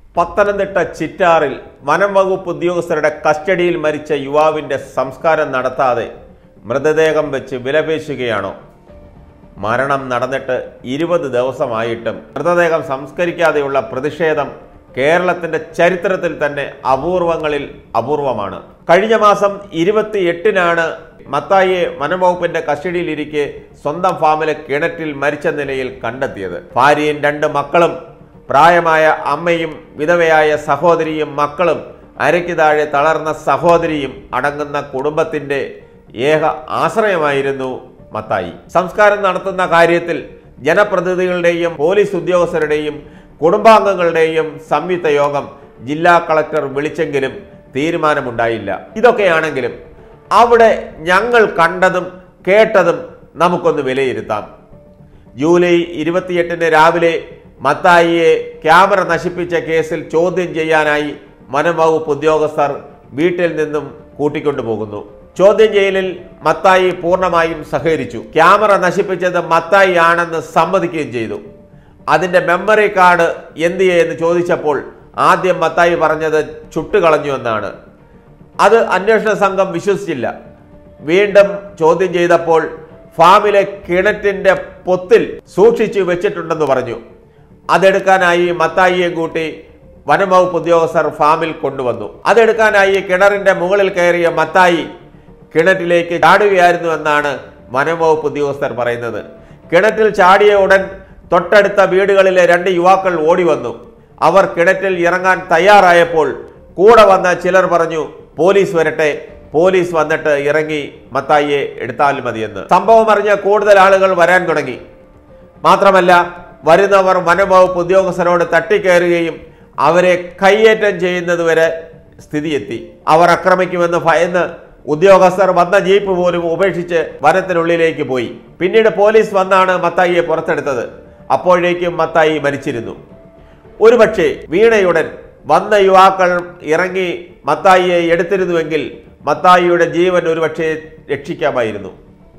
പത്തനംതിട്ട ചിറ്റാറിൽ വനം വകുപ്പ് ഉദ്യോഗസ്ഥരുടെ കസ്റ്റഡിയിൽ മരിച്ച യുവാവിന്റെ സംസ്കാരം നടത്താതെ മൃതദേഹം വെച്ച് വിലപേശുകയാണോ മരണം നടന്നിട്ട് ഇരുപത് ദിവസമായിട്ടും മൃതദേഹം സംസ്കരിക്കാതെയുള്ള പ്രതിഷേധം കേരളത്തിന്റെ ചരിത്രത്തിൽ തന്നെ അപൂർവങ്ങളിൽ അപൂർവമാണ് കഴിഞ്ഞ മാസം ഇരുപത്തി എട്ടിനാണ് മത്തായിയെ വനംവകുപ്പിന്റെ കസ്റ്റഡിയിലിരിക്കെ സ്വന്തം ഫാമിലെ കിണറ്റിൽ മരിച്ച നിലയിൽ കണ്ടെത്തിയത് ഭാര്യയും രണ്ട് മക്കളും പ്രായമായ അമ്മയും വിധവയായ സഹോദരിയും മക്കളും അരയ്ക്ക് താഴെ തളർന്ന സഹോദരിയും അടങ്ങുന്ന കുടുംബത്തിന്റെ ഏക ആശ്രയമായിരുന്നു മത്തായി സംസ്കാരം നടത്തുന്ന കാര്യത്തിൽ ജനപ്രതിനിധികളുടെയും പോലീസ് ഉദ്യോഗസ്ഥരുടെയും കുടുംബാംഗങ്ങളുടെയും സംയുക്ത യോഗം ജില്ലാ കളക്ടർ വിളിച്ചെങ്കിലും തീരുമാനമുണ്ടായില്ല ഇതൊക്കെയാണെങ്കിലും അവിടെ ഞങ്ങൾ കണ്ടതും കേട്ടതും നമുക്കൊന്ന് വിലയിരുത്താം ജൂലൈ ഇരുപത്തിയെട്ടിന് രാവിലെ മത്തായിയെ ക്യാമറ നശിപ്പിച്ച കേസിൽ ചോദ്യം ചെയ്യാനായി വനംവകുപ്പ് ഉദ്യോഗസ്ഥർ വീട്ടിൽ നിന്നും കൂട്ടിക്കൊണ്ടുപോകുന്നു ചോദ്യം ചെയ്യലിൽ മത്തായി പൂർണ്ണമായും സഹകരിച്ചു ക്യാമറ നശിപ്പിച്ചത് മത്തായി ആണെന്ന് സമ്മതിക്കുകയും ചെയ്തു അതിന്റെ മെമ്മറി കാർഡ് എന്ത് എന്ന് ചോദിച്ചപ്പോൾ ആദ്യം മത്തായി പറഞ്ഞത് ചുട്ടുകളഞ്ഞു എന്നാണ് അത് അന്വേഷണ സംഘം വിശ്വസിച്ചില്ല വീണ്ടും ചോദ്യം ചെയ്തപ്പോൾ ഫാമിലെ കിണറ്റിന്റെ പൊത്തിൽ സൂക്ഷിച്ചു വെച്ചിട്ടുണ്ടെന്ന് പറഞ്ഞു അതെടുക്കാനായി മത്തായിയെ കൂട്ടി വനംവകുപ്പ് ഉദ്യോഗസ്ഥർ ഫാമിൽ കൊണ്ടുവന്നു അതെടുക്കാനായി കിണറിന്റെ മുകളിൽ കയറിയ മത്തായി കിണറ്റിലേക്ക് ചാടുകയായിരുന്നു എന്നാണ് വനംവകുപ്പ് ഉദ്യോഗസ്ഥർ പറയുന്നത് കിണറ്റിൽ ചാടിയ ഉടൻ തൊട്ടടുത്ത വീടുകളിലെ രണ്ട് യുവാക്കൾ ഓടി വന്നു അവർ കിണറ്റിൽ ഇറങ്ങാൻ തയ്യാറായപ്പോൾ കൂടെ വന്ന ചിലർ പറഞ്ഞു പോലീസ് വരട്ടെ പോലീസ് വന്നിട്ട് ഇറങ്ങി മത്തായിയെ എടുത്താൽ മതിയെന്ന് സംഭവം അറിഞ്ഞ കൂടുതൽ ആളുകൾ വരാൻ തുടങ്ങി മാത്രമല്ല വരുന്നവർ വനംവകുപ്പ് ഉദ്യോഗസ്ഥരോട് തട്ടിക്കയറുകയും അവരെ കയ്യേറ്റം ചെയ്യുന്നതുവരെ സ്ഥിതിയെത്തി അവർ ആക്രമിക്കുമെന്ന് ഭയന്ന് ഉദ്യോഗസ്ഥർ വന്ന ജീപ്പ് പോലും ഉപേക്ഷിച്ച് വനത്തിനുള്ളിലേക്ക് പോയി പിന്നീട് പോലീസ് വന്നാണ് മത്തായിയെ പുറത്തെടുത്തത് അപ്പോഴേക്കും മത്തായി മരിച്ചിരുന്നു ഒരുപക്ഷെ വീണയുടൻ വന്ന യുവാക്കൾ ഇറങ്ങി മത്തായിയെ എടുത്തിരുന്നുവെങ്കിൽ മത്തായിയുടെ ജീവൻ ഒരുപക്ഷെ രക്ഷിക്കാമായിരുന്നു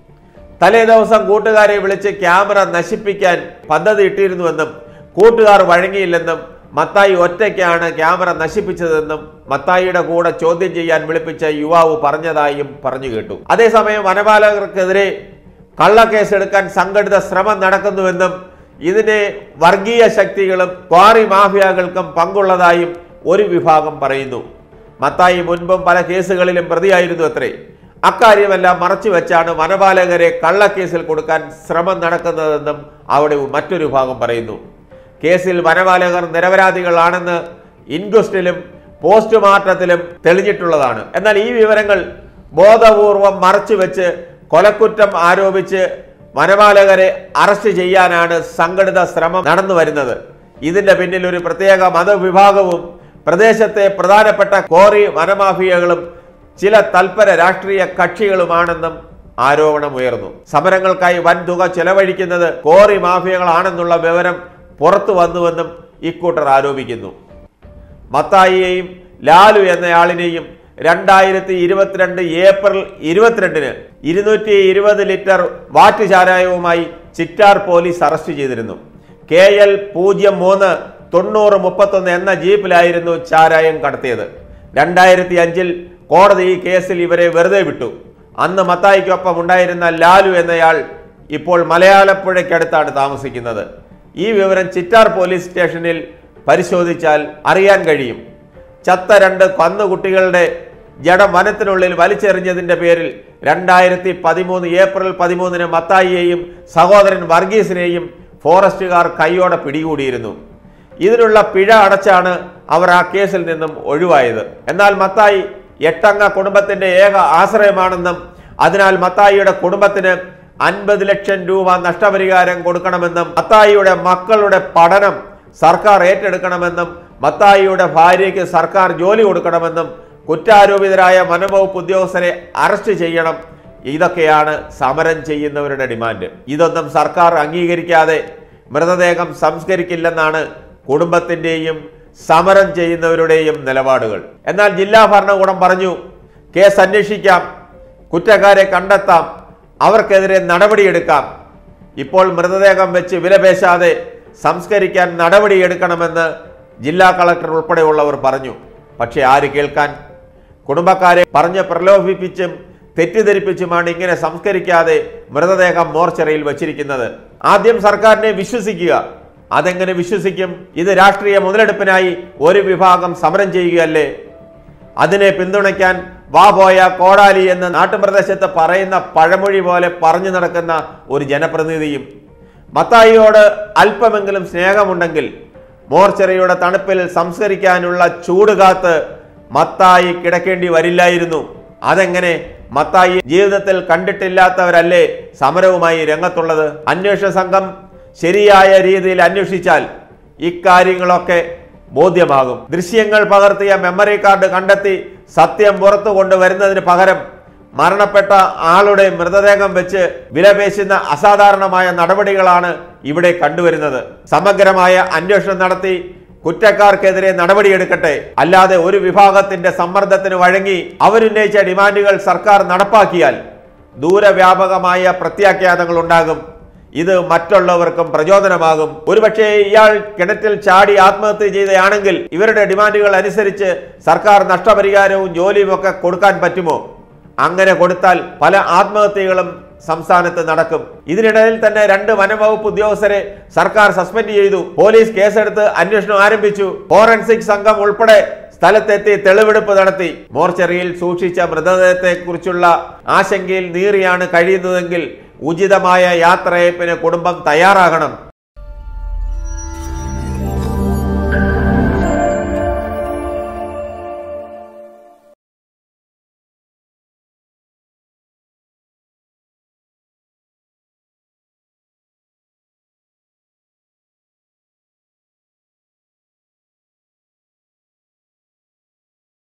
തലേ ദിവസം കൂട്ടുകാരെ വിളിച്ച് ക്യാമറ നശിപ്പിക്കാൻ പദ്ധതി ഇട്ടിരുന്നുവെന്നും കൂട്ടുകാർ വഴങ്ങിയില്ലെന്നും മത്തായി ഒറ്റയ്ക്കാണ് ക്യാമറ നശിപ്പിച്ചതെന്നും മത്തായിയുടെ കൂടെ ചോദ്യം ചെയ്യാൻ വിളിപ്പിച്ച യുവാവ് പറഞ്ഞതായും പറഞ്ഞു കേട്ടു അതേസമയം വനപാലകർക്കെതിരെ കള്ളക്കേസെടുക്കാൻ സംഘടിത ശ്രമം നടക്കുന്നുവെന്നും ഇതിനെ വർഗീയ ശക്തികളും ക്വാറി മാഫിയകൾക്കും പങ്കുള്ളതായും ഒരു വിഭാഗം പറയുന്നു മത്തായി മുൻപും പല കേസുകളിലും പ്രതിയായിരുന്നു അത്രേ അക്കാര്യമെല്ലാം മറച്ചു വെച്ചാണ് വനപാലകരെ കള്ളക്കേസിൽ കൊടുക്കാൻ ശ്രമം നടക്കുന്നതെന്നും അവിടെ മറ്റൊരു ഭാഗം പറയുന്നു കേസിൽ വനപാലകർ നിരപരാധികളാണെന്ന് ഇൻക്വസ്റ്റിലും പോസ്റ്റ്മോർട്ടത്തിലും തെളിഞ്ഞിട്ടുള്ളതാണ് എന്നാൽ ഈ വിവരങ്ങൾ ബോധപൂർവം മറച്ചു വെച്ച് കൊലക്കുറ്റം ആരോപിച്ച് വനപാലകരെ അറസ്റ്റ് ചെയ്യാനാണ് സംഘടിത ശ്രമം നടന്നു വരുന്നത് ഇതിന്റെ പിന്നിൽ ഒരു പ്രത്യേക മതവിഭാഗവും പ്രദേശത്തെ പ്രധാനപ്പെട്ട കോറി വനമാഫിയകളും ചില തൽപര രാഷ്ട്രീയ കക്ഷികളുമാണെന്നും ആരോപണമുയർന്നു സമരങ്ങൾക്കായി വൻതുക ചെലവഴിക്കുന്നത് കോറി മാഫിയകളാണെന്നുള്ള വിവരം പുറത്തു വന്നുവെന്നും ഇക്കൂട്ടർ ആരോപിക്കുന്നു മത്തായിയെയും ലാലു എന്നയാളിനെയും രണ്ടായിരത്തി ഇരുപത്തിരണ്ട് ഏപ്രിൽ ഇരുപത്തിരണ്ടിന് ഇരുന്നൂറ്റി ഇരുപത് ലിറ്റർ വാറ്റ് ചാരായവുമായി ചിറ്റാർ പോലീസ് അറസ്റ്റ് ചെയ്തിരുന്നു കെ എൽ പൂജ്യം മൂന്ന് തൊണ്ണൂറ് മുപ്പത്തൊന്ന് എന്ന ജീപ്പിലായിരുന്നു ചാരായം കടത്തിയത് രണ്ടായിരത്തി അഞ്ചിൽ കോടതി ഈ കേസിൽ ഇവരെ വെറുതെ വിട്ടു അന്ന് മത്തായിക്കൊപ്പം ഉണ്ടായിരുന്ന ലാലു എന്നയാൾ ഇപ്പോൾ മലയാളപ്പുഴയ്ക്കടുത്താണ് താമസിക്കുന്നത് ഈ വിവരം ചിറ്റാർ പോലീസ് സ്റ്റേഷനിൽ പരിശോധിച്ചാൽ അറിയാൻ കഴിയും ചത്ത രണ്ട് കന്നുകുട്ടികളുടെ ജഡം വനത്തിനുള്ളിൽ വലിച്ചെറിഞ്ഞതിന്റെ പേരിൽ രണ്ടായിരത്തി പതിമൂന്ന് ഏപ്രിൽ പതിമൂന്നിന് മത്തായിയെയും സഹോദരൻ വർഗീസിനെയും ഫോറസ്റ്റുകാർ കൈയോടെ പിടികൂടിയിരുന്നു ഇതിനുള്ള പിഴ അടച്ചാണ് അവർ ആ കേസിൽ നിന്നും ഒഴിവായത് എന്നാൽ മത്തായി എട്ടംഗ കുടുംബത്തിന്റെ ഏക ആശ്രയമാണെന്നും അതിനാൽ മത്തായിയുടെ കുടുംബത്തിന് അൻപത് ലക്ഷം രൂപ നഷ്ടപരിഹാരം കൊടുക്കണമെന്നും മത്തായിയുടെ മക്കളുടെ പഠനം സർക്കാർ ഏറ്റെടുക്കണമെന്നും മത്തായിയുടെ ഭാര്യയ്ക്ക് സർക്കാർ ജോലി കൊടുക്കണമെന്നും കുറ്റാരോപിതരായ വനംവകുപ്പ് ഉദ്യോഗസ്ഥരെ അറസ്റ്റ് ചെയ്യണം ഇതൊക്കെയാണ് സമരം ചെയ്യുന്നവരുടെ ഡിമാൻഡ് ഇതൊന്നും സർക്കാർ അംഗീകരിക്കാതെ മൃതദേഹം സംസ്കരിക്കില്ലെന്നാണ് കുടുംബത്തിന്റെയും സമരം ചെയ്യുന്നവരുടെയും നിലപാടുകൾ എന്നാൽ ജില്ലാ ഭരണകൂടം പറഞ്ഞു കേസ് അന്വേഷിക്കാം കുറ്റക്കാരെ കണ്ടെത്താം അവർക്കെതിരെ നടപടിയെടുക്കാം ഇപ്പോൾ മൃതദേഹം വെച്ച് വിലപേശാതെ സംസ്കരിക്കാൻ നടപടിയെടുക്കണമെന്ന് ജില്ലാ കളക്ടർ ഉൾപ്പെടെയുള്ളവർ പറഞ്ഞു പക്ഷേ ആര് കേൾക്കാൻ കുടുംബക്കാരെ പറഞ്ഞ് പ്രലോഭിപ്പിച്ചും തെറ്റിദ്ധരിപ്പിച്ചുമാണ് ഇങ്ങനെ സംസ്കരിക്കാതെ മൃതദേഹം മോർച്ചറിയിൽ വച്ചിരിക്കുന്നത് ആദ്യം സർക്കാരിനെ വിശ്വസിക്കുക അതെങ്ങനെ വിശ്വസിക്കും ഇത് രാഷ്ട്രീയ മുതലെടുപ്പിനായി ഒരു വിഭാഗം സമരം ചെയ്യുകയല്ലേ അതിനെ പിന്തുണയ്ക്കാൻ വാ പോയ കോടാലി എന്ന് നാട്ടുപ്രദേശത്ത് പറയുന്ന പഴമൊഴി പോലെ പറഞ്ഞു നടക്കുന്ന ഒരു ജനപ്രതിനിധിയും മത്തായിയോട് അല്പമെങ്കിലും സ്നേഹമുണ്ടെങ്കിൽ മോർച്ചറിയുടെ തണുപ്പിൽ സംസ്കരിക്കാനുള്ള ചൂട് കാത്ത് മത്തായി കിടക്കേണ്ടി വരില്ലായിരുന്നു അതെങ്ങനെ മത്തായി ജീവിതത്തിൽ കണ്ടിട്ടില്ലാത്തവരല്ലേ സമരവുമായി രംഗത്തുള്ളത് അന്വേഷണ സംഘം ശരിയായ രീതിയിൽ അന്വേഷിച്ചാൽ ഇക്കാര്യങ്ങളൊക്കെ ബോധ്യമാകും ദൃശ്യങ്ങൾ പകർത്തിയ മെമ്മറി കാർഡ് കണ്ടെത്തി സത്യം പുറത്തു കൊണ്ടുവരുന്നതിന് പകരം മരണപ്പെട്ട ആളുടെ മൃതദേഹം വെച്ച് വിലപേശുന്ന അസാധാരണമായ നടപടികളാണ് ഇവിടെ കണ്ടുവരുന്നത് സമഗ്രമായ അന്വേഷണം നടത്തി കുറ്റക്കാർക്കെതിരെ നടപടിയെടുക്കട്ടെ അല്ലാതെ ഒരു വിഭാഗത്തിന്റെ സമ്മർദ്ദത്തിന് വഴങ്ങി അവരുന്നയിച്ച ഡിമാൻഡുകൾ സർക്കാർ നടപ്പാക്കിയാൽ ദൂരവ്യാപകമായ പ്രത്യാഘാതങ്ങൾ ഉണ്ടാകും ഇത് മറ്റുള്ളവർക്കും പ്രചോദനമാകും ഒരുപക്ഷെ ഇയാൾ കിണറ്റിൽ ചാടി ആത്മഹത്യ ചെയ്തയാണെങ്കിൽ ഇവരുടെ ഡിമാൻഡുകൾ അനുസരിച്ച് സർക്കാർ നഷ്ടപരിഹാരവും ജോലിയും ഒക്കെ കൊടുക്കാൻ പറ്റുമോ അങ്ങനെ കൊടുത്താൽ പല ആത്മഹത്യകളും സംസ്ഥാനത്ത് നടക്കും ഇതിനിടയിൽ തന്നെ രണ്ട് വനംവകുപ്പ് ഉദ്യോഗസ്ഥരെ സർക്കാർ സസ്പെൻഡ് ചെയ്തു പോലീസ് കേസെടുത്ത് അന്വേഷണം ആരംഭിച്ചു ഫോറൻസിക് സംഘം ഉൾപ്പെടെ സ്ഥലത്തെത്തി തെളിവെടുപ്പ് നടത്തി മോർച്ചറിയിൽ സൂക്ഷിച്ച മൃതദേഹത്തെക്കുറിച്ചുള്ള ആശങ്കയിൽ നീറിയാണ് കഴിയുന്നതെങ്കിൽ ഉചിതമായ യാത്രയപ്പിന് കുടുംബം തയ്യാറാകണം